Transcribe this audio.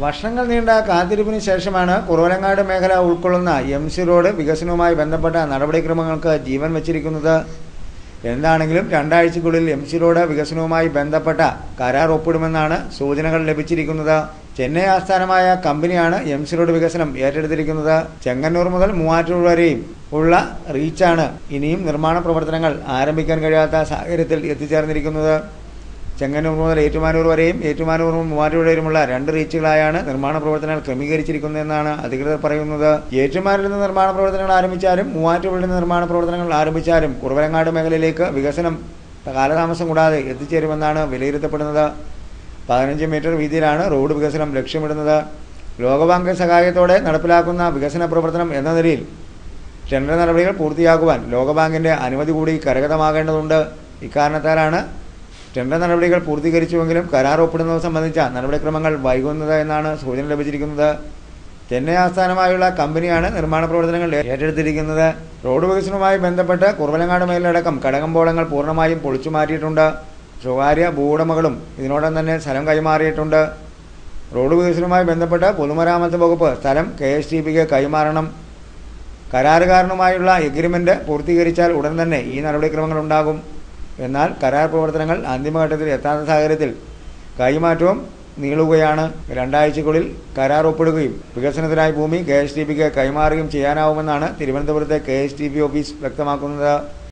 വർഷങ്ങൾ നീണ്ട കാത്തിരിപ്പിന് ശേഷമാണ് കുറവലങ്ങാട് മേഖല ഉൾക്കൊള്ളുന്ന എം സി റോഡ് വികസനവുമായി ബന്ധപ്പെട്ട നടപടിക്രമങ്ങൾക്ക് ജീവൻ വച്ചിരിക്കുന്നത് എന്താണെങ്കിലും രണ്ടാഴ്ചക്കുള്ളിൽ എം സി റോഡ് വികസനവുമായി ബന്ധപ്പെട്ട കരാർ ഒപ്പിടുമെന്നാണ് സൂചനകൾ ലഭിച്ചിരിക്കുന്നത് ചെന്നൈ ആസ്ഥാനമായ കമ്പനിയാണ് എം സി റോഡ് വികസനം ഏറ്റെടുത്തിരിക്കുന്നത് ചെങ്ങന്നൂർ മുതൽ മൂവാറ്റൂർ വരെയും ഉള്ള റീച്ചാണ് ഇനിയും നിർമ്മാണ പ്രവർത്തനങ്ങൾ ആരംഭിക്കാൻ കഴിയാത്ത സാഹചര്യത്തിൽ എത്തിച്ചേർന്നിരിക്കുന്നത് ചെങ്ങന്നൂർ മുതൽ ഏറ്റുമാനൂർ വരെയും ഏറ്റുമാനൂർ മുതൽ മൂവാറ്റൂർ വരെയുമുള്ള രണ്ട് റീച്ചുകളായാണ് നിർമ്മാണ പ്രവർത്തനങ്ങൾ ക്രമീകരിച്ചിരിക്കുന്നതെന്നാണ് അധികൃതർ പറയുന്നത് ഏറ്റുമാനൂരിൽ നിന്ന് നിർമ്മാണ പ്രവർത്തനങ്ങൾ ആരംഭിച്ചാലും മൂവാറ്റൂരിൽ നിന്ന് നിർമ്മാണ പ്രവർത്തനങ്ങൾ ആരംഭിച്ചാലും കുറവലങ്ങാട് മേഖലയിലേക്ക് വികസനം കാലതാമസം കൂടാതെ എത്തിച്ചേരുമെന്നാണ് വിലയിരുത്തപ്പെടുന്നത് പതിനഞ്ച് മീറ്റർ വീതിയിലാണ് റോഡ് വികസനം ലക്ഷ്യമിടുന്നത് ലോകബാങ്ക് സഹായത്തോടെ നടപ്പിലാക്കുന്ന വികസന പ്രവർത്തനം എന്ന നിലയിൽ ടെൻഡർ നടപടികൾ പൂർത്തിയാക്കുവാൻ ലോകബാങ്കിന്റെ അനുമതി കൂടി കരഗതമാകേണ്ടതുണ്ട് ഇക്കാരണത്താലാണ് ടെൻഡർ നടപടികൾ പൂർത്തീകരിച്ചുവെങ്കിലും കരാർ ഒപ്പിടുന്നത് സംബന്ധിച്ച നടപടിക്രമങ്ങൾ വൈകുന്നത് എന്നാണ് സൂചന ലഭിച്ചിരിക്കുന്നത് ചെന്നൈ ആസ്ഥാനമായുള്ള കമ്പനിയാണ് നിർമ്മാണ പ്രവർത്തനങ്ങൾ ഏറ്റെടുത്തിരിക്കുന്നത് റോഡ് വികസനവുമായി ബന്ധപ്പെട്ട് കുറവലങ്ങാട് മേലിലടക്കം കടകമ്പോളങ്ങൾ പൂർണ്ണമായും പൊളിച്ചു മാറ്റിയിട്ടുണ്ട് സ്വകാര്യ ഭൂവുടമകളും ഇതിനോടകം തന്നെ സ്ഥലം കൈമാറിയിട്ടുണ്ട് റോഡ് വികസനവുമായി ബന്ധപ്പെട്ട് പൊതുമരാമത്ത് വകുപ്പ് സ്ഥലം കെ എസ് ടി പിക്ക് കൈമാറണം കരാറുകാരനുമായുള്ള എഗ്രിമെന്റ് പൂർത്തീകരിച്ചാൽ ഉടൻ തന്നെ ഈ നടപടിക്രമങ്ങൾ ഉണ്ടാകും എന്നാൽ കരാർ പ്രവർത്തനങ്ങൾ അന്തിമഘട്ടത്തിൽ എത്താത്ത സാഹചര്യത്തിൽ കൈമാറ്റവും നീളുകയാണ് രണ്ടാഴ്ചക്കുള്ളിൽ കരാർ ഒപ്പിടുകയും വികസനത്തിനായി ഭൂമി കെ എസ് ടി പിക്ക് കൈമാറുകയും ചെയ്യാനാവുമെന്നാണ് തിരുവനന്തപുരത്തെ K S T P office വ്യക്തമാക്കുന്നത്